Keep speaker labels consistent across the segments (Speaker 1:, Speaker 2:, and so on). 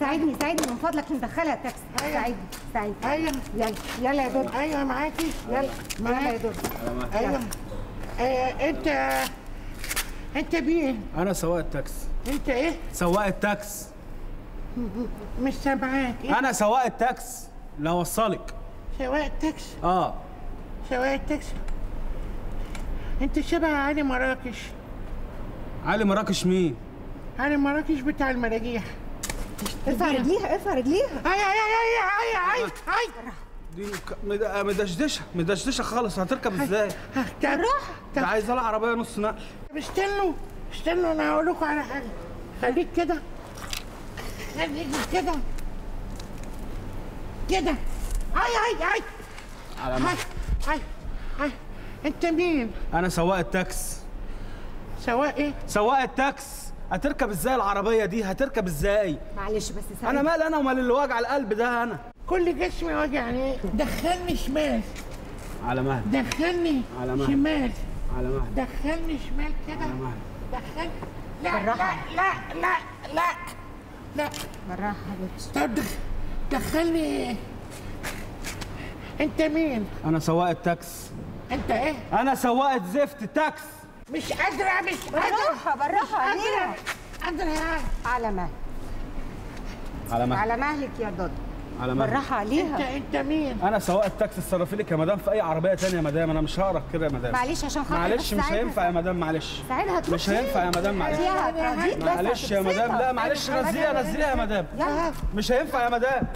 Speaker 1: ساعدني ساعدني من فضلك ندخلها تاكسي
Speaker 2: أيوة.
Speaker 1: ساعدني ساعدني
Speaker 2: ايوه
Speaker 1: يلا يلا يا دود
Speaker 2: ايوه معاكي
Speaker 1: يلا يلا يا
Speaker 2: معاك
Speaker 1: دود
Speaker 2: ايوه آه انت انت مين
Speaker 3: انا سواق التاكس
Speaker 2: انت ايه
Speaker 3: سواق التاكس
Speaker 2: مش سامعاك ايه
Speaker 3: انا سواق التاكس اللي هوصلك
Speaker 2: سواق تاكسي
Speaker 3: اه
Speaker 2: سواق التاكسي انت شبه علي مراكش
Speaker 3: علي مراكش مين
Speaker 2: علي مراكش بتاع المراجيح
Speaker 1: ارفع رجليها ارفع رجليها
Speaker 2: اي اي اي اي اي اي اي
Speaker 3: دي ك- مد- مدشدشه مدشدشه خالص هتركب ازاي
Speaker 2: بالراحه
Speaker 3: ده عايزه لها عربيه نص نقل
Speaker 2: طب استنوا استنوا انا هقول لكم على حاجه خليك كده خليك كده كده اي اي اي
Speaker 3: على
Speaker 2: اي
Speaker 3: ما.
Speaker 2: اي اي انت مين
Speaker 3: انا سواق التاكس
Speaker 2: سواق ايه
Speaker 3: سواق التاكس هتركب ازاي العربيه دي هتركب ازاي
Speaker 1: معلش بس
Speaker 3: انا
Speaker 1: ساعدني
Speaker 3: مال انا ومال اللي وجع القلب ده انا
Speaker 2: كل جسمي وجعني دخلني شمال
Speaker 3: على مهل
Speaker 2: دخلني
Speaker 3: على مهل.
Speaker 2: شمال
Speaker 3: على مهل
Speaker 2: دخلني شمال كده
Speaker 3: على مهل
Speaker 2: دخلني لا لا
Speaker 1: بالراحة.
Speaker 2: لا لا لا لا
Speaker 1: بالراحه حبيبتي
Speaker 2: طب دخ- دخلني انت مين
Speaker 3: انا سواق التاكس
Speaker 2: انت ايه
Speaker 3: انا سواق زفت تاكس
Speaker 2: مش قادرة مش قادرة
Speaker 1: بالراحه بالراحه عليها
Speaker 2: قادرة قادرة
Speaker 1: على مهلك
Speaker 3: على مهل
Speaker 1: على مهلك يا دود
Speaker 3: على مهل
Speaker 1: بالراحه
Speaker 2: انت
Speaker 1: عليها
Speaker 2: انت مين
Speaker 3: انا سواق التاكسي اتصرفي لك يا مدام في اي عربيه تانية يا مدام انا مش هقرف كده يا مدام
Speaker 1: معلش عشان خاطر
Speaker 3: معلش
Speaker 1: بس
Speaker 3: مش
Speaker 1: ساعدها.
Speaker 3: هينفع يا مدام معلش
Speaker 1: ساعدها تروح
Speaker 3: مش هينفع يا مدام معلش
Speaker 1: فيها تراضيك بس
Speaker 3: معلش يا مدام لا معلش نزليها نزليها يا مدام
Speaker 1: يلا
Speaker 3: مش هينفع يا مدام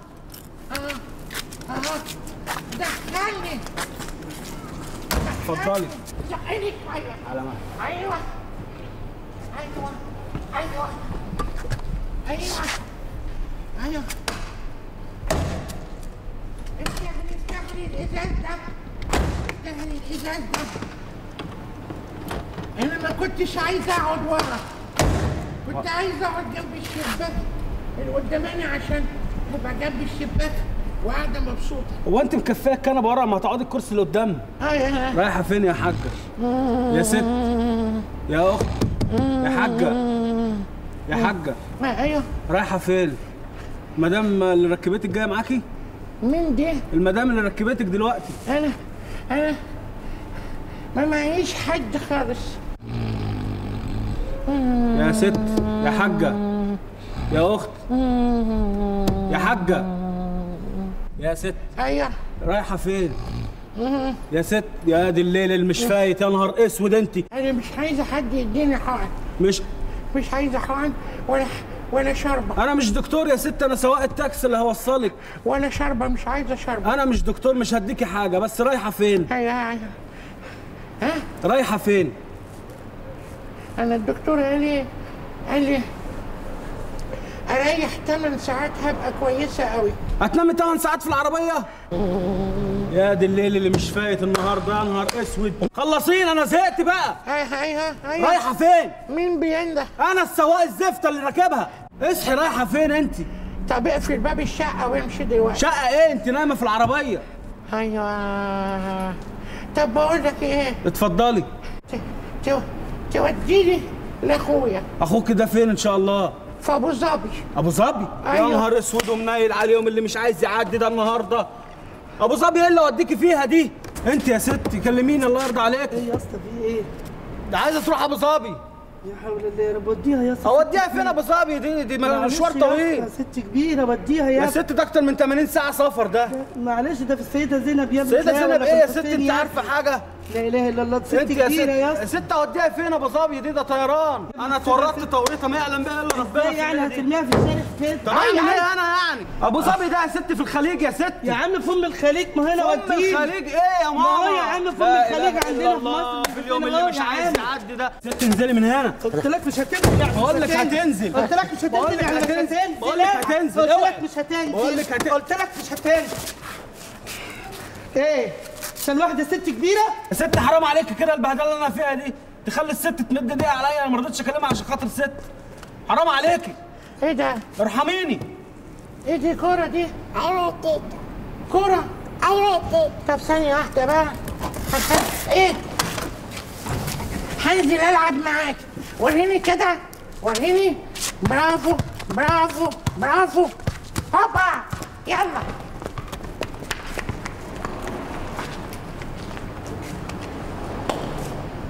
Speaker 2: اهو دخلني
Speaker 3: اتفضلي
Speaker 2: زقني شوية
Speaker 3: على مهل
Speaker 2: ايوه ايوه ايوه ايوه ايوه استغني استغني الازاز ده استغني الازاز ده انا ما كنتش عايزه اقعد ورا كنت عايزه اقعد جنب الشباك اللي قداماني عشان ابقى جنب الشباك وقاعده مبسوطه
Speaker 3: هو انت مكفيه الكنبه ورا ما تقعدي الكرسي اللي قدام
Speaker 2: ايوه
Speaker 3: رايحه فين يا حاجه يا ست يا اخت يا حاجه يا حاجه
Speaker 2: ايوه
Speaker 3: رايحه فين مدام اللي ركبتك جايه معاكي
Speaker 2: مين دي؟
Speaker 3: المدام اللي ركبتك دلوقتي
Speaker 2: انا انا ما معيش حد خالص
Speaker 3: يا ست يا حاجه يا اخت يا حاجه يا ست
Speaker 2: ايوه
Speaker 3: رايحه فين يا ست يا دي الليل اللي مش فايت يا نهار اسود انت
Speaker 2: انا مش عايزه حد يديني حقن
Speaker 3: مش
Speaker 2: مش عايزه حقن ولا ولا شربه
Speaker 3: انا مش دكتور يا ست انا سواق التاكسي اللي هوصلك
Speaker 2: ولا شربه مش عايزه شربه
Speaker 3: انا مش دكتور مش هديكي حاجه بس رايحه فين
Speaker 2: ايوه ايوه ها
Speaker 3: رايحه فين
Speaker 2: انا الدكتور قال لي قال لي اريح 8 ساعات هبقى كويسه قوي
Speaker 3: هتنامي 8 ساعات في العربيه يا دي الليل اللي مش فايت النهارده يا نهار اسود خلصينا انا زهقت بقى
Speaker 2: ايوه ايوه ايوه
Speaker 3: رايحه فين
Speaker 2: مين بينده
Speaker 3: انا السواق الزفته اللي راكبها اصحي رايحه فين انت
Speaker 2: طب اقفل باب الشقه وامشي دلوقتي
Speaker 3: شقه ايه انت نايمه في العربيه
Speaker 2: ايوه طب بقول لك ايه
Speaker 3: اتفضلي
Speaker 2: ت- ت- توديني لاخويا
Speaker 3: اخوك ده فين ان شاء الله
Speaker 2: في ابو ظبي
Speaker 3: ابو ظبي يا
Speaker 2: أيوة.
Speaker 3: نهار اسود ومنيل عليهم اللي مش عايز يعدي ده النهارده ابو ظبي ايه اللي اوديكي فيها دي انت يا ست كلميني الله يرضى عليك
Speaker 4: ايه يا اسطى في ايه؟
Speaker 3: ده عايزه تروح ابو ظبي
Speaker 4: يا حول الله يا رب وديها يا اسطى
Speaker 3: اوديها فين ابو ظبي دي دي
Speaker 4: معلش
Speaker 3: مشوار
Speaker 4: يا
Speaker 3: طويل
Speaker 4: اسطى، ست كبيره وديها يا
Speaker 3: يا
Speaker 4: اسطى
Speaker 3: ست ده اكتر من 80 ساعه سفر ده
Speaker 4: معلش ده في السيده زينب يا ابني
Speaker 3: سيدة
Speaker 4: تلاقيها
Speaker 3: زينب
Speaker 4: ولا
Speaker 3: ايه يا
Speaker 4: في
Speaker 3: ست
Speaker 4: الحسين
Speaker 3: انت
Speaker 4: يا
Speaker 3: عارفه حاجه
Speaker 4: لا اله الا الله ست
Speaker 3: انت يا ست
Speaker 4: كبيره يا
Speaker 3: يا
Speaker 4: اسطى
Speaker 3: ست اوديها فين ابو ظبي دي ده طيران انا اتورطت توريطه ما يعلم بها الا ربنا
Speaker 4: ازاي يعني
Speaker 3: فيها دي.
Speaker 4: هترميها في الشارع فين؟
Speaker 3: طب اعمل ايه انا يعني ابو ظبي ده يا ست في الخليج يا ست
Speaker 4: يا عم فم الخليج ما هنا
Speaker 3: ام
Speaker 4: وديه
Speaker 3: الخليج ايه يا ماما
Speaker 4: هو يا عم فم
Speaker 3: لا
Speaker 4: الخليج
Speaker 3: إله
Speaker 4: عندنا
Speaker 3: إلا
Speaker 4: في
Speaker 3: الله
Speaker 4: مصر
Speaker 3: في اليوم
Speaker 4: عندنا
Speaker 3: اللي
Speaker 4: هو
Speaker 3: مش
Speaker 4: يا
Speaker 3: عايز
Speaker 4: عم.
Speaker 3: يعدي ده ست انزلي من هنا
Speaker 4: قلت لك مش هتنزل يعني
Speaker 3: بقول
Speaker 4: مش
Speaker 3: لك هتنزل.
Speaker 4: قلت لك مش
Speaker 3: بقول
Speaker 4: هتنزل
Speaker 3: لك
Speaker 4: يعني مش
Speaker 3: هتنزل.
Speaker 4: هتنزل
Speaker 3: بقول لك
Speaker 4: لا.
Speaker 3: هتنزل.
Speaker 4: قلت
Speaker 3: اوعي.
Speaker 4: لك مش هتنزل
Speaker 3: بقول لك هت-
Speaker 4: قلت لك مش هتنزل ايه عشان واحده ست كبيره
Speaker 3: يا ست حرام عليك كده البهدله اللي انا فيها دي تخلي الست تمد ايديها عليا انا ما رضيتش اكلمها عشان خاطر الست حرام عليكي
Speaker 2: ايه ده؟
Speaker 3: ارحميني
Speaker 2: ايه دي كوره دي؟
Speaker 5: ايوه يا تيتا
Speaker 2: كوره
Speaker 5: ايوه يا تيتا
Speaker 2: طب ثانيه واحده بقى هخ- ايه؟ هنزل العب معاك وريني كده وريني برافو برافو برافو هوبا يلا